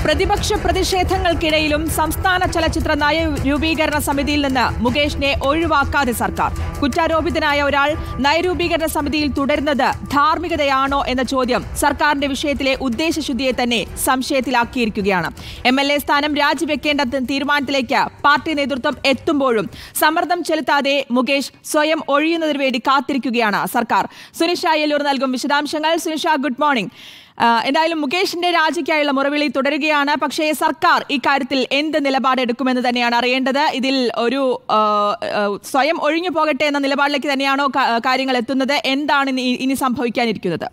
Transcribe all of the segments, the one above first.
പ്രതിപക്ഷ പ്രതിഷേധങ്ങൾക്കിടയിലും സംസ്ഥാന ചലച്ചിത്ര നയ രൂപീകരണ സമിതിയിൽ നിന്ന് മുകേഷിനെ ഒഴിവാക്കാതെ സർക്കാർ കുറ്റാരോപിതനായ ഒരാൾ നയരൂപീകരണ സമിതിയിൽ തുടരുന്നത് ധാർമ്മികതയാണോ എന്ന ചോദ്യം സർക്കാരിന്റെ വിഷയത്തിലെ ഉദ്ദേശശുദ്ധിയെ തന്നെ സംശയത്തിലാക്കിയിരിക്കുകയാണ് എം എൽ എ സ്ഥാനം രാജിവെക്കേണ്ട തീരുമാനത്തിലേക്ക് പാർട്ടി നേതൃത്വം എത്തുമ്പോഴും സമ്മർദ്ദം ചെലുത്താതെ മുകേഷ് സ്വയം ഒഴിയുന്നതിന് വേണ്ടി കാത്തിരിക്കുകയാണ് സർക്കാർ സുനിഷ അയ്യലൂർ നൽകും വിശദാംശങ്ങൾ സുനിഷ ഗുഡ് മോർണിംഗ് ആ, എന്തായാലും മുകേഷിന്റെ രാജിക്കായുള്ള മുറവിളി തുടരുകയാണ് പക്ഷേ സർക്കാർ ഇക്കാര്യത്തിൽ എന്ത് നിലപാടെടുക്കുമെന്ന് തന്നെയാണ് അറിയേണ്ടത് ഇതിൽ ഒരു ആ, ആ, സ്വയം ഒഴിഞ്ഞു പോകട്ടെ എന്ന നിലപാടിലേക്ക് തന്നെയാണോ കാ- കാര്യങ്ങൾ എത്തുന്നത് എന്താണ് ഇനി ഇനി സംഭവിക്കാനിരിക്കുന്നത്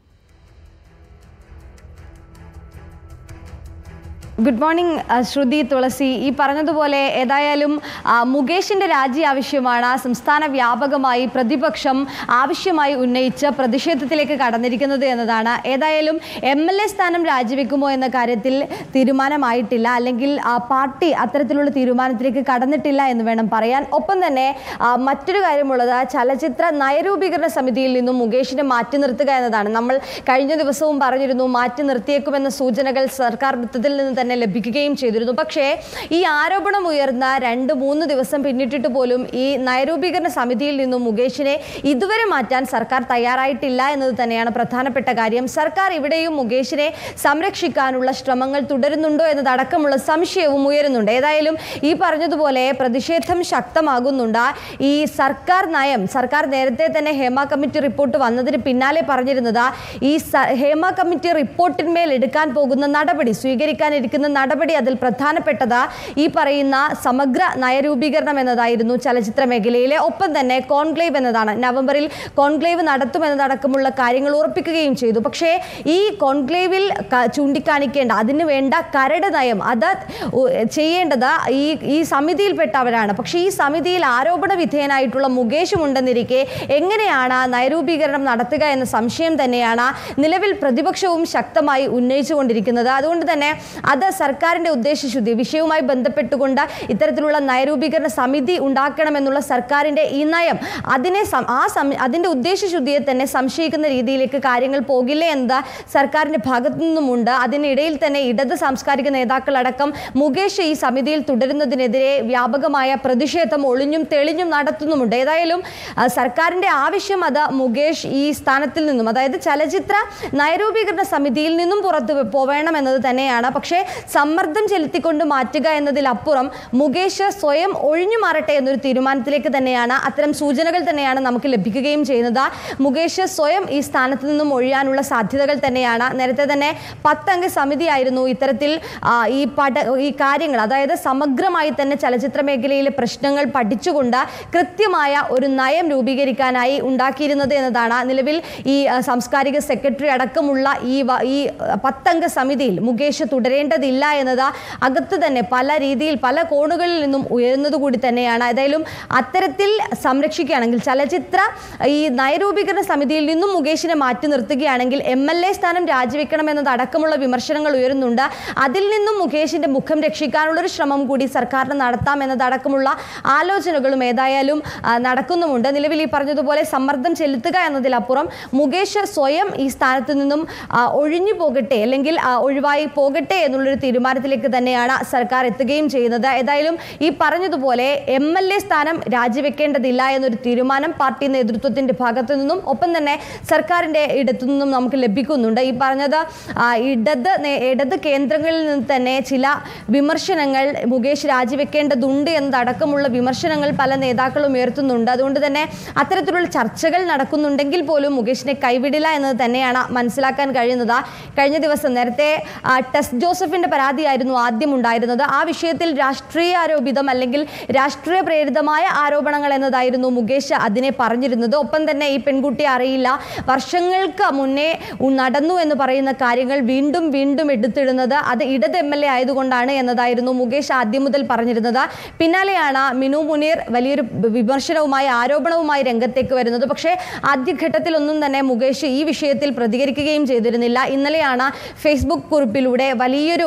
ഗുഡ് മോർണിംഗ് ആ, ശ്രുതി തുളസി ഈ പറഞ്ഞതുപോലെ ഏതായാലും ആ, മുകേഷിന്റെ രാജി ആവശ്യമാണ് സംസ്ഥാന വ്യാപകമായി പ്രതിപക്ഷം ആവശ്യമായി ഉന്നയിച്ച പ്രതിഷേധത്തിലേക്ക് കടന്നിരിക്കുന്നത് എന്നതാണ് ഏതായാലും എം എൽ എ സ്ഥാനം രാജിവെക്കുമോ എന്ന കാര്യത്തിൽ തീരുമാനമായിട്ടില്ല അല്ലെങ്കിൽ ആ, പാർട്ടി അത്തരത്തിലുള്ള തീരുമാനത്തിലേക്ക് കടന്നിട്ടില്ല എന്ന് വേണം പറയാൻ ഒപ്പം തന്നെ ആ, മറ്റൊരു കാര്യമുള്ളത് ചലച്ചിത്ര നയരൂപീകരണ സമിതിയിൽ നിന്നും മുകേഷിനെ മാറ്റി നിർത്തുക എന്നതാണ് നമ്മൾ കഴിഞ്ഞ ദിവസവും പറഞ്ഞിരുന്നു മാറ്റി നിർത്തിയേക്കുമെന്ന സൂചനകൾ സർക്കാർ വൃത്തത്തിൽ നിന്ന് തന്നെ ലഭിക്കുകയും ചെയ്തിരുന്നു പക്ഷേ ഈ ആരോപണം ഉയർന്ന രണ്ട് മൂന്ന് ദിവസം പിന്നിട്ടിട്ട് പോലും ഈ നയരൂപീകരണ സമിതിയിൽ നിന്നും മുകേഷിനെ ഇതുവരെ മാറ്റാൻ സർക്കാർ തയ്യാറായിട്ടില്ല എന്നത് തന്നെയാണ് പ്രധാനപ്പെട്ട കാര്യം സർക്കാർ ഇവിടെയും മുകേഷിനെ സംരക്ഷിക്കാനുള്ള ശ്രമങ്ങൾ തുടരുന്നുണ്ടോ എന്നതടക്കമുള്ള സംശയവും ഉയരുന്നുണ്ട് ഏതായാലും ഈ പറഞ്ഞതുപോലെ പ്രതിഷേധം ശക്തമാകുന്നുണ്ട് ഈ സർക്കാർ നയം സർക്കാർ നേരത്തെ തന്നെ ഹേമ കമ്മിറ്റി റിപ്പോർട്ട് വന്നതിന് പിന്നാലെ പറഞ്ഞിരുന്നത് ഈ സ- ഹേമ കമ്മിറ്റി റിപ്പോർട്ടിന്മേൽ എടുക്കാൻ പോകുന്ന നടപടി സ്വീകരിക്കാനിരിക്കുന്ന നടപടി അതിൽ പ്രധാനപ്പെട്ടത് ഈ പറയുന്ന സമഗ്ര നയരൂപീകരണം എന്നതായിരുന്നു ചലച്ചിത്ര മേഖലയിലെ ഒപ്പം തന്നെ കോൺക്ലേവ് എന്നതാണ് നവംബറിൽ കോൺക്ലേവ് നടത്തുമെന്നതടക്കമുള്ള കാര്യങ്ങൾ ഉറപ്പിക്കുകയും ചെയ്തു പക്ഷേ ഈ കോൺക്ലേവിൽ ക- ചൂണ്ടിക്കാണിക്കേണ്ട അതിന് വേണ്ട കരട് നയം അത് ഉ- ചെയ്യേണ്ടത് ഈ ഈ സമിതിയിൽപ്പെട്ടവരാണ് പക്ഷേ ഈ സമിതിയിൽ ആരോപണ വിധേയനായിട്ടുള്ള മുകേഷും ഉണ്ടെന്നിരിക്കെ എങ്ങനെയാണ് നയരൂപീകരണം നടത്തുക എന്ന സംശയം തന്നെയാണ് നിലവിൽ പ്രതിപക്ഷവും ശക്തമായി ഉന്നയിച്ചുകൊണ്ടിരിക്കുന്നത് അതുകൊണ്ട് തന്നെ അത് സർക്കാരിന്റെ ഉദ്ദേശശുദ്ധി വിഷയവുമായി ബന്ധപ്പെട്ടുകൊണ്ട് ഇത്തരത്തിലുള്ള നയരൂപീകരണ സമിതി ഉണ്ടാക്കണമെന്നുള്ള സർക്കാരിന്റെ ഈ നയം അതിനെ സം- ആ സം- അതിന്റെ ഉദ്ദേശശുദ്ധിയെ തന്നെ സംശയിക്കുന്ന രീതിയിലേക്ക് കാര്യങ്ങൾ പോകില്ലേ എന്നത് സർക്കാരിന്റെ ഭാഗത്തു നിന്നുമുണ്ട് അതിനിടയിൽ തന്നെ ഇടത് സാംസ്കാരിക നേതാക്കളടക്കം മുകേഷ് ഈ സമിതിയിൽ തുടരുന്നതിനെതിരെ വ്യാപകമായ പ്രതിഷേധം ഒളിഞ്ഞും തെളിഞ്ഞും നടത്തുന്നുമുണ്ട് ഏതായാലും ആ, സർക്കാരിന്റെ ആവശ്യം അത് മുകേഷ് ഈ സ്ഥാനത്തിൽ നിന്നും അതായത് ചലച്ചിത്ര നയരൂപീകരണ സമിതിയിൽ നിന്നും പുറത്തു പോവേണം എന്നത് തന്നെയാണ് പക്ഷേ സമ്മർദ്ദം ചെലുത്തിക്കൊണ്ട് മാറ്റുക എന്നതിലപ്പുറം മുകേഷ് സ്വയം ഒഴിഞ്ഞു മാറട്ടെ എന്നൊരു തീരുമാനത്തിലേക്ക് തന്നെയാണ് അത്തരം സൂചനകൾ തന്നെയാണ് നമുക്ക് ലഭിക്കുകയും ചെയ്യുന്നത് മുകേഷ് സ്വയം ഈ സ്ഥാനത്ത് നിന്നും ഒഴിയാനുള്ള സാധ്യതകൾ തന്നെയാണ് നേരത്തെ തന്നെ പത്തംഗ സമിതിയായിരുന്നു ഇത്തരത്തിൽ ആ, ഈ പഠ ഈ കാര്യങ്ങൾ അതായത് സമഗ്രമായി തന്നെ ചലച്ചിത്ര മേഖലയിലെ പ്രശ്നങ്ങൾ പഠിച്ചുകൊണ്ട് കൃത്യമായ ഒരു നയം രൂപീകരിക്കാനായി ഉണ്ടാക്കിയിരുന്നത് എന്നതാണ് നിലവിൽ ഈ ആ, സാംസ്കാരിക സെക്രട്ടറി അടക്കമുള്ള ഈ വ- ഈ ആ, പത്തംഗ സമിതിയിൽ മുകേഷ് തുടരേണ്ടതില്ല എന്നത് അകത്ത് തന്നെ പല രീതിയിൽ പല കോണുകളിൽ നിന്നും ഉയരുന്നത് കൂടി തന്നെയാണ് ഏതായാലും അത്തരത്തിൽ സംരക്ഷിക്കുകയാണെങ്കിൽ ചലച്ചിത്ര ഈ നയരൂപീകരണ സമിതിയിൽ നിന്നും മുകേഷിനെ മാറ്റി നിർത്തുകയാണെങ്കിൽ എം എൽ എ സ്ഥാനം രാജിവെക്കണം എന്നതടക്കമുള്ള വിമർശനങ്ങൾ ഉയരുന്നുണ്ട് അതിൽ നിന്നും മുകേഷിന്റെ മുഖം രക്ഷിക്കാനുള്ള ഒരു ശ്രമം കൂടി സർക്കാരിന് നടത്താം എന്നതടക്കമുള്ള ആലോചനകളും ഏതായാലും ആ, നടക്കുന്നുമുണ്ട് നിലവിൽ ഈ പറഞ്ഞതുപോലെ സമ്മർദ്ദം ചെലുത്തുക എന്നതിലപ്പുറം മുകേഷ് സ്വയം ഈ സ്ഥാനത്ത് നിന്നും ആ, ഒഴിഞ്ഞു പോകട്ടെ അല്ലെങ്കിൽ ആ, ഒഴിവായി പോകട്ടെ എന്നുള്ളൊരു തീരുമാനത്തിലേക്ക് തന്നെയാണ് സർക്കാർ എത്തുകയും ചെയ്യുന്നത് ഏതായാലും ഈ പറഞ്ഞതുപോലെ എം എൽ എ സ്ഥാനം രാജിവെക്കേണ്ടതില്ല എന്നൊരു തീരുമാനം പാർട്ടി നേതൃത്വത്തിന്റെ ഭാഗത്തു നിന്നും ഒപ്പം തന്നെ സർക്കാരിന്റെ ഇടത്തു നിന്നും നമുക്ക് ലഭിക്കുന്നുണ്ട് ഈ പറഞ്ഞത് ആ, ഇടത് നേ- ഇടത് കേന്ദ്രങ്ങളിൽ നിന്ന് തന്നെ ചില വിമർശനങ്ങൾ മുകേഷ് രാജിവെക്കേണ്ടതുണ്ട് എന്നതടക്കമുള്ള വിമർശനങ്ങൾ പല നേതാക്കളും ഉയർത്തുന്നുണ്ട് അതുകൊണ്ട് തന്നെ അത്തരത്തിലുള്ള ചർച്ചകൾ നടക്കുന്നുണ്ടെങ്കിൽ പോലും മുകേഷിനെ കൈവിടില്ല എന്നത് തന്നെയാണ് മനസ്സിലാക്കാൻ കഴിയുന്നത് കഴിഞ്ഞ ദിവസം നേരത്തെ ആ, ടെസ് ജോസഫിന്റെ പരാതിയായിരുന്നു ആദ്യം ഉണ്ടായിരുന്നത് ആ വിഷയത്തിൽ രാഷ്ട്രീയ ആരോപിതം അല്ലെങ്കിൽ രാഷ്ട്രീയ പ്രേരിതമായ ആരോപണങ്ങൾ എന്നതായിരുന്നു മുകേഷ് അതിനെ പറഞ്ഞിരുന്നത് ഒപ്പം തന്നെ ഈ പെൺകുട്ടിയെ അറിയില്ല വർഷങ്ങൾക്ക് മുന്നേ ഉ- നടന്നു എന്ന് പറയുന്ന കാര്യങ്ങൾ വീണ്ടും വീണ്ടും എടുത്തിടുന്നത് അത് ഇടത് എം എൽ എ ആയതുകൊണ്ടാണ് എന്നതായിരുന്നു മുകേഷ് ആദ്യം മുതൽ പറഞ്ഞിരുന്നത് പിന്നാലെയാണ് മിനു മുനീർ വലിയൊരു വിമർശനവുമായി ആരോപണവുമായി രംഗത്തേക്ക് വരുന്നത് പക്ഷേ ആദ്യഘട്ടത്തിലൊന്നും തന്നെ മുകേഷ് ഈ വിഷയത്തിൽ പ്രതികരിക്കുകയും ചെയ്തിരുന്നില്ല ഇന്നലെയാണ് ഫേസ്ബുക്ക് കുറിപ്പിലൂടെ വലിയൊരു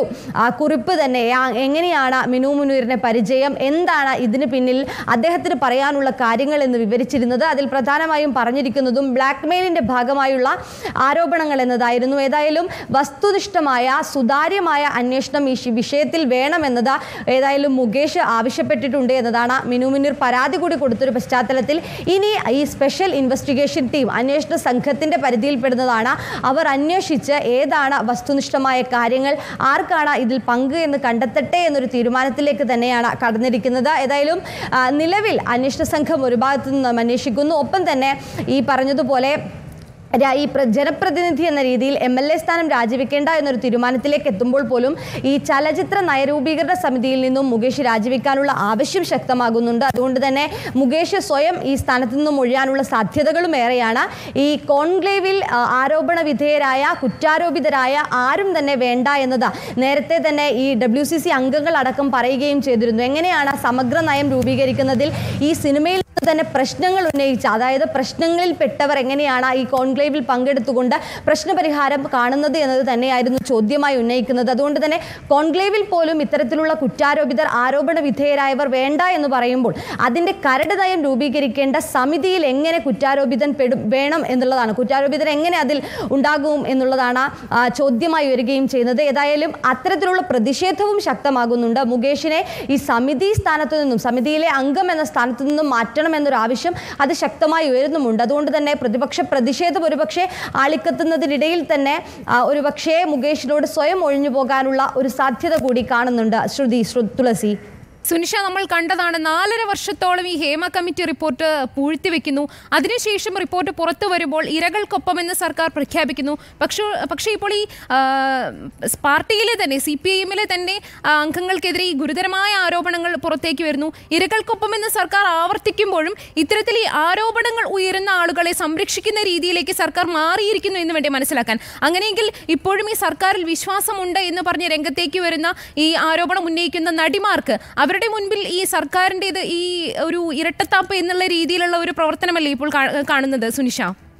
ആ, കുറിപ്പ് തന്നെ ആ, എങ്ങനെയാണ് മിനു മുനീറിനെ പരിചയം എന്താണ് ഇതിന് പിന്നിൽ അദ്ദേഹത്തിന് പറയാനുള്ള കാര്യങ്ങൾ എന്ന് വിവരിച്ചിരുന്നത് അതിൽ പ്രധാനമായും പറഞ്ഞിരിക്കുന്നതും ബ്ലാക്ക് മെയിലിന്റെ ഭാഗമായുള്ള ആരോപണങ്ങൾ എന്നതായിരുന്നു ഏതായാലും വസ്തുനിഷ്ഠമായ സുതാര്യമായ അന്വേഷണം ഈ ശി- വിഷയത്തിൽ വേണമെന്നത് ഏതായാലും മുകേഷ് ആവശ്യപ്പെട്ടിട്ടുണ്ട് എന്നതാണ് മിനു മുനീർ പരാതി കൂടി കൊടുത്തൊരു പശ്ചാത്തലത്തിൽ ഇനി ഈ സ്പെഷ്യൽ ഇൻവെസ്റ്റിഗേഷൻ ടീം അന്വേഷണ സംഘത്തിന്റെ പരിധിയിൽപ്പെടുന്നതാണ് അവർ അന്വേഷിച്ച് ഏതാണ് വസ്തുനിഷ്ഠമായ കാര്യങ്ങൾ ആർക്കാണ് ഇതിൽ പങ്ക് എന്ന് കണ്ടെത്തട്ടെ എന്നൊരു തീരുമാനത്തിലേക്ക് തന്നെയാണ് കടന്നിരിക്കുന്നത് ഏതായാലും ആ, നിലവിൽ അന്വേഷണ സംഘം ഒരു ഭാഗത്തു നിന്നും അന്വേഷിക്കുന്നു ഒപ്പം തന്നെ ഈ പറഞ്ഞതുപോലെ രാ- ഈ പ്ര- ജനപ്രതിനിധി എന്ന രീതിയിൽ എം എൽ എ സ്ഥാനം രാജിവെക്കേണ്ട എന്നൊരു തീരുമാനത്തിലേക്ക് എത്തുമ്പോൾ പോലും ഈ ചലച്ചിത്ര നയരൂപീകരണ സമിതിയിൽ നിന്നും മുകേഷ് രാജിവെക്കാനുള്ള ആവശ്യം ശക്തമാകുന്നുണ്ട് അതുകൊണ്ട് തന്നെ മുകേഷ് സ്വയം ഈ സ്ഥാനത്ത് നിന്നും ഒഴിയാനുള്ള സാധ്യതകളും ഏറെയാണ് ഈ കോൺക്ലേവിൽ ആ, ആരോപണ വിധേയരായ കുറ്റാരോപിതരായ ആരും തന്നെ വേണ്ട എന്നത് നേരത്തെ തന്നെ ഈ ഡബ്ല്യു സി സി അംഗങ്ങൾ അടക്കം പറയുകയും ചെയ്തിരുന്നു എങ്ങനെയാണ് സമഗ്ര നയം രൂപീകരിക്കുന്നതിൽ ഈ സിനിമയിൽ തന്നെ പ്രശ്നങ്ങൾ ഉന്നയിച്ച അതായത് പ്രശ്നങ്ങളിൽ പെട്ടവർ എങ്ങനെയാണ് ഈ കോൺക്ലേവിൽ പങ്കെടുത്തുകൊണ്ട് പ്രശ്നപരിഹാരം കാണുന്നത് എന്നത് തന്നെയായിരുന്നു ചോദ്യമായി ഉന്നയിക്കുന്നത് അതുകൊണ്ട് തന്നെ കോൺക്ലേവിൽ പോലും ഇത്തരത്തിലുള്ള കുറ്റാരോപിതർ ആരോപണ വിധേയരായവർ വേണ്ട എന്ന് പറയുമ്പോൾ അതിന്റെ കരട് നയം രൂപീകരിക്കേണ്ട സമിതിയിൽ എങ്ങനെ കുറ്റാരോപിതൻ പെടും വേണം എന്നുള്ളതാണ് കുറ്റാരോപിതൻ എങ്ങനെ അതിൽ ഉണ്ടാകും എന്നുള്ളതാണ് ആ, ചോദ്യമായി വരികയും ചെയ്യുന്നത് ഏതായാലും അത്തരത്തിലുള്ള പ്രതിഷേധവും ശക്തമാകുന്നുണ്ട് മുകേഷിനെ ഈ സമിതി സ്ഥാനത്തു നിന്നും സമിതിയിലെ അംഗം എന്ന സ്ഥാനത്തു നിന്നും മാറ്റണം എന്നൊരു ആവശ്യം അത് ശക്തമായി ഉയരുന്നുമുണ്ട് അതുകൊണ്ട് തന്നെ പ്രതിപക്ഷ പ്രതിഷേധം ഒരുപക്ഷെ ആളിക്കത്തുന്നതിനിടയിൽ തന്നെ ആ, ഒരുപക്ഷെ മുകേഷിനോട് സ്വയം ഒഴിഞ്ഞു പോകാനുള്ള ഒരു സാധ്യത കൂടി കാണുന്നുണ്ട് ശ്രുതി ശ്രു- തുളസി സുനിഷ നമ്മൾ കണ്ടതാണ് നാലര വർഷത്തോളം ഈ ഹേമ കമ്മിറ്റി റിപ്പോർട്ട് പൂഴ്ത്തിവെക്കുന്നു അതിനുശേഷം റിപ്പോർട്ട് പുറത്തു വരുമ്പോൾ ഇരകൾക്കൊപ്പമെന്ന് സർക്കാർ പ്രഖ്യാപിക്കുന്നു പക്ഷേ പക്ഷേ ഇപ്പോൾ ഈ ആ, പാർട്ടിയിലെ തന്നെ സി പി ഐ എമ്മിലെ തന്നെ ആ, അംഗങ്ങൾക്കെതിരെ ഈ ഗുരുതരമായ ആരോപണങ്ങൾ പുറത്തേക്ക് വരുന്നു ഇരകൾക്കൊപ്പമെന്ന് സർക്കാർ ആവർത്തിക്കുമ്പോഴും ഇത്തരത്തിൽ ഈ ആരോപണങ്ങൾ ഉയരുന്ന ആളുകളെ സംരക്ഷിക്കുന്ന രീതിയിലേക്ക് സർക്കാർ മാറിയിരിക്കുന്നു എന്ന് വേണ്ടി മനസ്സിലാക്കാൻ അങ്ങനെയെങ്കിൽ ഇപ്പോഴും ഈ സർക്കാരിൽ വിശ്വാസമുണ്ട് എന്ന് പറഞ്ഞ് രംഗത്തേക്ക് വരുന്ന ഈ ആരോപണം ഉന്നയിക്കുന്ന നടിമാർക്ക് അവരുടെ മുൻപിൽ ഈ സർക്കാരിൻ്റെത് ഈ ഒരു ഇരട്ടത്താപ്പ് എന്നുള്ള രീതിയിലുള്ള ഒരു പ്രവർത്തനമല്ലേ ഇപ്പോൾ കാ- കാണുന്നത് സുനിഷ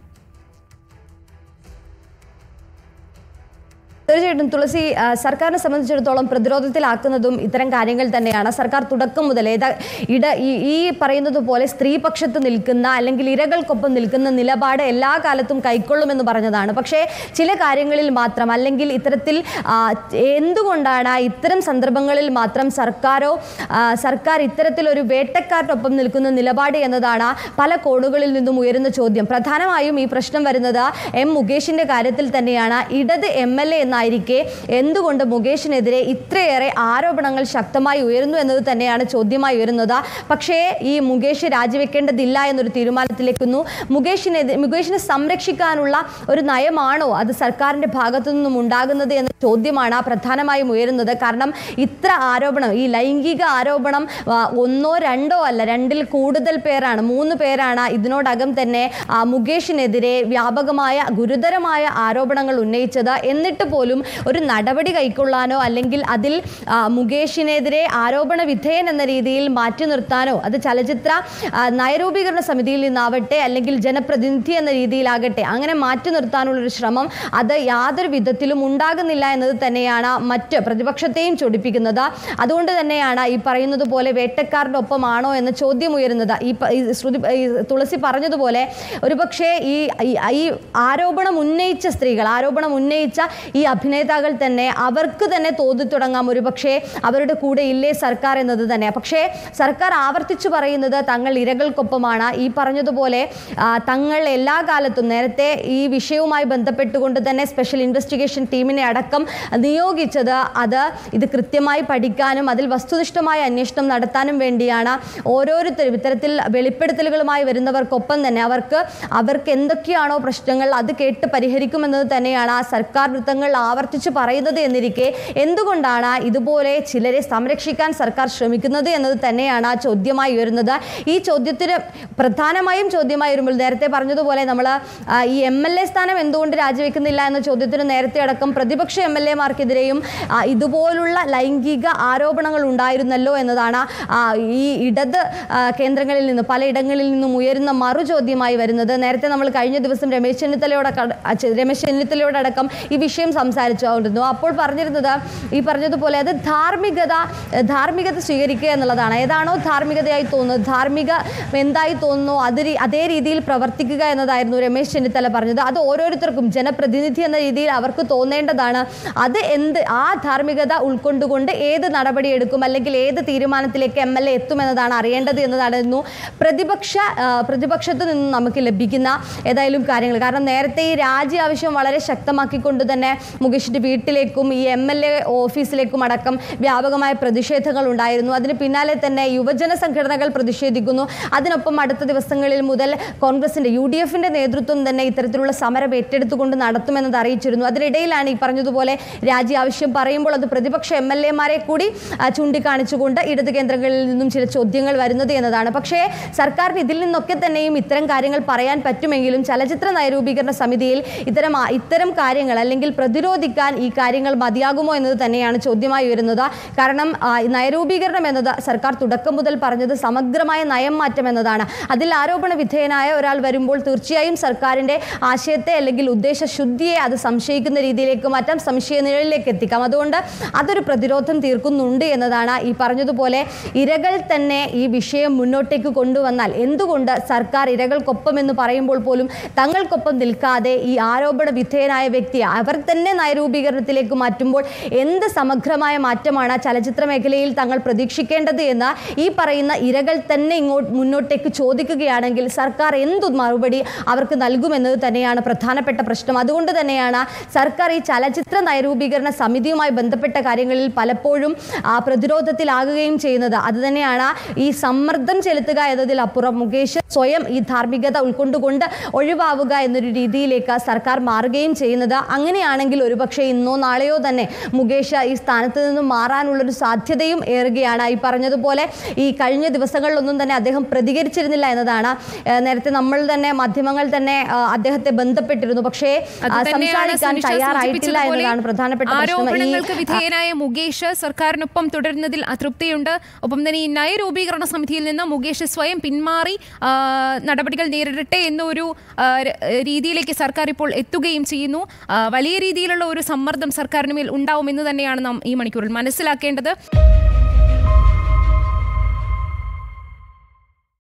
തീർച്ചയായിട്ടും തുളസി ആ, സർക്കാരിനെ സംബന്ധിച്ചിടത്തോളം പ്രതിരോധത്തിലാക്കുന്നതും ഇത്തരം കാര്യങ്ങൾ തന്നെയാണ് സർക്കാർ തുടക്കം മുതൽ ഏതാ ഇട ഈ ഈ പറയുന്നത് പോലെ സ്ത്രീപക്ഷത്ത് നിൽക്കുന്ന അല്ലെങ്കിൽ ഇരകൾക്കൊപ്പം നിൽക്കുന്ന നിലപാട് എല്ലാ കാലത്തും കൈക്കൊള്ളുമെന്ന് പറഞ്ഞതാണ് പക്ഷേ ചില കാര്യങ്ങളിൽ മാത്രം അല്ലെങ്കിൽ ഇത്തരത്തിൽ ആ, എന്തുകൊണ്ടാണ് ഇത്തരം സന്ദർഭങ്ങളിൽ മാത്രം സർക്കാരോ ആ, സർക്കാർ ഇത്തരത്തിലൊരു വേട്ടക്കാരനൊപ്പം നിൽക്കുന്ന നിലപാട് എന്നതാണ് പല കോണുകളിൽ നിന്നും ഉയരുന്ന ചോദ്യം പ്രധാനമായും ഈ പ്രശ്നം വരുന്നത് എം മുകേഷിന്റെ കാര്യത്തിൽ തന്നെയാണ് ഇടത് എം എൽ എ എന്നായിരിക്കെ എന്തുകൊണ്ട് മുകേഷിനെതിരെ ഇത്രയേറെ ആരോപണങ്ങൾ ശക്തമായി ഉയരുന്നു എന്നത് തന്നെയാണ് ചോദ്യമായി ഉയരുന്നത് പക്ഷേ ഈ മുകേഷ് രാജിവെക്കേണ്ടതില്ല എന്നൊരു തീരുമാനത്തിലേക്കുന്നു മുകേഷിനെ മുകേഷിനെ സംരക്ഷിക്കാനുള്ള ഒരു നയമാണോ അത് സർക്കാരിന്റെ ഭാഗത്തു നിന്നും ഉണ്ടാകുന്നത് എന്ന ചോദ്യമാണ് പ്രധാനമായും ഉയരുന്നത് കാരണം ഇത്ര ആരോപണം ഈ ലൈംഗിക ആരോപണം ആ, ഒന്നോ രണ്ടോ അല്ല രണ്ടിൽ കൂടുതൽ പേരാണ് മൂന്ന് പേരാണ് ഇതിനോടകം തന്നെ ആ, മുകേഷിനെതിരെ വ്യാപകമായ ഗുരുതരമായ ആരോപണങ്ങൾ ഉന്നയിച്ചത് എന്നിട്ട് പോലും ഒരു നടപടി കൈക്കൊള്ളാനോ അല്ലെങ്കിൽ അതിൽ ആ, മുകേഷിനെതിരെ ആരോപണ വിധേയൻ എന്ന രീതിയിൽ മാറ്റി നിർത്താനോ അത് ചലച്ചിത്ര ആ, നയരൂപീകരണ സമിതിയിൽ നിന്നാവട്ടെ അല്ലെങ്കിൽ ജനപ്രതിനിധി എന്ന രീതിയിലാകട്ടെ അങ്ങനെ മാറ്റി നിർത്താനുള്ളൊരു ശ്രമം അത് യാതൊരു വിധത്തിലും ഉണ്ടാകുന്നില്ല എന്നത് തന്നെയാണ് മറ്റ് പ്രതിപക്ഷത്തെയും ചൊടിപ്പിക്കുന്നത് അതുകൊണ്ട് തന്നെയാണ് ഈ പറയുന്നത് പോലെ വേട്ടക്കാരുടെ ഒപ്പമാണോ എന്ന ചോദ്യം ഉയരുന്നത് ഈ പ- ഈ ശ്രുതി ഈ തുളസി പറഞ്ഞതുപോലെ ഒരുപക്ഷെ ഈ ഈ- ഈ ആരോപണം ഉന്നയിച്ച സ്ത്രീകൾ ആരോപണം ഉന്നയിച്ച ഈ അഭിനേതാക്കൾ തന്നെ അവർക്ക് തന്നെ തോന്നി തുടങ്ങാം ഒരുപക്ഷെ അവരുടെ കൂടെ ഇല്ലേ സർക്കാർ എന്നത് തന്നെ പക്ഷേ സർക്കാർ ആവർത്തിച്ചു പറയുന്നത് തങ്ങൾ ഇരകൾക്കൊപ്പമാണ് ഈ പറഞ്ഞതുപോലെ ആ, തങ്ങൾ എല്ലാ കാലത്തും നേരത്തെ ഈ വിഷയവുമായി ബന്ധപ്പെട്ടുകൊണ്ട് തന്നെ സ്പെഷ്യൽ ഇൻവെസ്റ്റിഗേഷൻ ടീമിനെ അടക്കം നിയോഗിച്ചത് അത് ഇത് കൃത്യമായി പഠിക്കാനും അതിൽ വസ്തുനിഷ്ഠമായ അന്വേഷണം നടത്താനും വേണ്ടിയാണ് ഓരോരുത്തരും ഇത്തരത്തിൽ വെളിപ്പെടുത്തലുകളുമായി വരുന്നവർക്കൊപ്പം തന്നെ അവർക്ക് അവർക്ക് എന്തൊക്കെയാണോ പ്രശ്നങ്ങൾ അത് കേട്ട് പരിഹരിക്കുമെന്നത് തന്നെയാണ് ആ സർക്കാർ വൃത്തങ്ങൾ ആവർത്തിച്ച് പറയുന്നത് എന്നിരിക്കെ എന്തുകൊണ്ടാണ് ഇതുപോലെ ചിലരെ സംരക്ഷിക്കാൻ സർക്കാർ ശ്രമിക്കുന്നത് എന്നത് തന്നെയാണ് ആ ചോദ്യമായി ഉയരുന്നത് ഈ ചോദ്യത്തിന് പ്രധാനമായും ചോദ്യമായി വരുമ്പോൾ നേരത്തെ പറഞ്ഞതുപോലെ നമ്മൾ ഈ എം എൽ എ സ്ഥാനം എന്തുകൊണ്ട് രാജിവെക്കുന്നില്ല എന്ന ചോദ്യത്തിന് നേരത്തെ അടക്കം പ്രതിപക്ഷ എം എൽ എമാർക്കെതിരെയും ഇതുപോലുള്ള ലൈംഗിക ആരോപണങ്ങൾ ഉണ്ടായിരുന്നല്ലോ എന്നതാണ് ആ, ഈ ഇടത് ആ, കേന്ദ്രങ്ങളിൽ നിന്ന് പലയിടങ്ങളിൽ നിന്നും ഉയരുന്ന മറു ചോദ്യമായി വരുന്നത് നേരത്തെ നമ്മൾ കഴിഞ്ഞ ദിവസം രമേശ് ചെന്നിത്തലയോട് രമേശ് ചെന്നിത്തലയോടക്കം ഈ വിഷയം സംസാരിച്ചു സംസാരിച്ചുകൊണ്ടിരുന്നു അപ്പോൾ പറഞ്ഞിരുന്നത് ഈ പറഞ്ഞതുപോലെ അത് ധാർമ്മികത ധാർമ്മികത സ്വീകരിക്കുക എന്നുള്ളതാണ് ഏതാണോ ധാർമ്മികതയായി തോന്നുന്നത് ധാർമ്മിക എന്തായി തോന്നുന്നു അത് രീ- അതേ രീതിയിൽ പ്രവർത്തിക്കുക എന്നതായിരുന്നു രമേശ് ചെന്നിത്തല പറഞ്ഞത് അത് ഓരോരുത്തർക്കും ജനപ്രതിനിധി എന്ന രീതിയിൽ അവർക്ക് തോന്നേണ്ടതാണ് അത് എന്ത് ആ ധാർമ്മികത ഉൾക്കൊണ്ടുകൊണ്ട് ഏത് നടപടി എടുക്കും അല്ലെങ്കിൽ ഏത് തീരുമാനത്തിലേക്ക് എം എൽ എ എത്തുമെന്നതാണ് അറിയേണ്ടത് എന്നതായിരുന്നു പ്രതിപക്ഷ ആ, പ്രതിപക്ഷത്ത് നിന്ന് നമുക്ക് ലഭിക്കുന്ന ഏതായാലും കാര്യങ്ങൾ കാരണം നേരത്തെ ഈ രാജി ആവശ്യം വളരെ ശക്തമാക്കിക്കൊണ്ട് തന്നെ മുകേഷിന്റെ വീട്ടിലേക്കും ഈ എം എൽ എ ഓഫീസിലേക്കും അടക്കം വ്യാപകമായ പ്രതിഷേധങ്ങൾ ഉണ്ടായിരുന്നു അതിന് പിന്നാലെ തന്നെ യുവജന സംഘടനകൾ പ്രതിഷേധിക്കുന്നു അതിനൊപ്പം അടുത്ത ദിവസങ്ങളിൽ മുതൽ കോൺഗ്രസിന്റെ യു ഡി എഫിന്റെ നേതൃത്വം തന്നെ ഇത്തരത്തിലുള്ള സമരം ഏറ്റെടുത്തുകൊണ്ട് നടത്തുമെന്നത് അറിയിച്ചിരുന്നു അതിനിടയിലാണ് ഈ പറഞ്ഞതുപോലെ രാജി ആവശ്യം പറയുമ്പോൾ അത് പ്രതിപക്ഷ എം എൽ എമാരെ കൂടി ആ, ചൂണ്ടിക്കാണിച്ചുകൊണ്ട് ഇടത് കേന്ദ്രങ്ങളിൽ നിന്നും ചില ചോദ്യങ്ങൾ വരുന്നത് എന്നതാണ് പക്ഷേ സർക്കാരിന് ഇതിൽ നിന്നൊക്കെ തന്നെയും ഇത്തരം കാര്യങ്ങൾ പറയാൻ പറ്റുമെങ്കിലും ചലച്ചിത്ര നയരൂപീകരണ സമിതിയിൽ ഇത്തരം ആ- ഇത്തരം കാര്യങ്ങൾ അല്ലെങ്കിൽ പ്രതിരോധിക്കാൻ ഈ കാര്യങ്ങൾ മതിയാകുമോ എന്നത് തന്നെയാണ് ചോദ്യമായി വരുന്നത് കാരണം ആ, ഈ നയരൂപീകരണം എന്നത് സർക്കാർ തുടക്കം മുതൽ പറഞ്ഞത് സമഗ്രമായ നയം മാറ്റം എന്നതാണ് അതിൽ ആരോപണ വിധേയനായ ഒരാൾ വരുമ്പോൾ തീർച്ചയായും സർക്കാരിന്റെ ആശയത്തെ അല്ലെങ്കിൽ ഉദ്ദേശ ശുദ്ധിയെ അത് സംശയിക്കുന്ന രീതിയിലേക്ക് മാറ്റാം സംശയ നിഴലിലേക്ക് എത്തിക്കാം അതുകൊണ്ട് അതൊരു പ്രതിരോധം തീർക്കുന്നുണ്ട് എന്നതാണ് ഈ പറഞ്ഞതുപോലെ ഇരകൾ തന്നെ ഈ വിഷയം മുന്നോട്ടേക്ക് കൊണ്ടുവന്നാൽ എന്തുകൊണ്ട് സർക്കാർ ഇരകൾക്കൊപ്പം എന്ന് പറയുമ്പോൾ പോലും തങ്ങൾക്കൊപ്പം നിൽക്കാതെ ഈ ആരോപണ വിധേയനായ വ്യക്തിയെ അവർ തന്നെ നയരൂപീകരണത്തിലേക്ക് മാറ്റുമ്പോൾ എന്ത് സമഗ്രമായ മാറ്റമാണ് ചലച്ചിത്ര മേഖലയിൽ തങ്ങൾ പ്രതീക്ഷിക്കേണ്ടത് എന്ന് ഈ പറയുന്ന ഇരകൾ തന്നെ ഇങ്ങോട്ട് മുന്നോട്ടേക്ക് ചോദിക്കുകയാണെങ്കിൽ സർക്കാർ എന്തു മറുപടി അവർക്ക് നൽകുമെന്നത് തന്നെയാണ് പ്രധാനപ്പെട്ട പ്രശ്നം അതുകൊണ്ട് തന്നെയാണ് സർക്കാർ ഈ ചലച്ചിത്ര നയരൂപീകരണ സമിതിയുമായി ബന്ധപ്പെട്ട കാര്യങ്ങളിൽ പലപ്പോഴും ആ, പ്രതിരോധത്തിലാകുകയും ചെയ്യുന്നത് അത് തന്നെയാണ് ഈ സമ്മർദ്ദം ചെലുത്തുക എന്നതിലപ്പുറം മുകേഷ് സ്വയം ഈ ധാർമ്മികത ഉൾക്കൊണ്ടുകൊണ്ട് ഒഴിവാവുക എന്നൊരു രീതിയിലേക്ക് സർക്കാർ മാറുകയും ചെയ്യുന്നത് അങ്ങനെയാണെങ്കിൽ ഒരുപക്ഷെ ഇന്നോ നാളെയോ തന്നെ മുകേഷ് ഈ സ്ഥാനത്ത് നിന്നും മാറാനുള്ളൊരു സാധ്യതയും ഏറുകയാണ് ഈ പറഞ്ഞതുപോലെ ഈ കഴിഞ്ഞ ദിവസങ്ങളിലൊന്നും തന്നെ അദ്ദേഹം പ്രതികരിച്ചിരുന്നില്ല എന്നതാണ് ഏഹ് നേരത്തെ നമ്മൾ തന്നെ മാധ്യമങ്ങൾ തന്നെ ആ, അദ്ദേഹത്തെ ബന്ധപ്പെട്ടിരുന്നു പക്ഷേ അത് ആ, തന്നെയാണ് സംസാരിക്കാൻ സുനിഷ തയ്യാറായിട്ടില്ല സൂചിപ്പിച്ചതുപോലെ എന്നതാണ് പ്രധാനപ്പെട്ട പ്രശ്നം ആരോപണങ്ങൾക്ക് ഈ വിധേയനായ മുകേഷ് സർക്കാരിനൊപ്പം തുടരുന്നതിൽ അതൃപ്തിയുണ്ട് ഒപ്പം തന്നെ ഈ നയരൂപീകരണ സമിതിയിൽ നിന്ന് മുകേഷ് സ്വയം പിന്മാറി ആ, നടപടികൾ നേരിടട്ടെ എന്നൊരു ആ, ര- രീതിയിലേക്ക് സർക്കാർ ഇപ്പോൾ എത്തുകയും ചെയ്യുന്നു ആ, വലിയ രീതിയിലുള്ള ഒരു സമ്മർദ്ദം സർക്കാരിന് മേൽ ഉണ്ടാവുമെന്ന് തന്നെയാണ് നാം ഈ മണിക്കൂറിൽ മനസ്സിലാക്കേണ്ടത്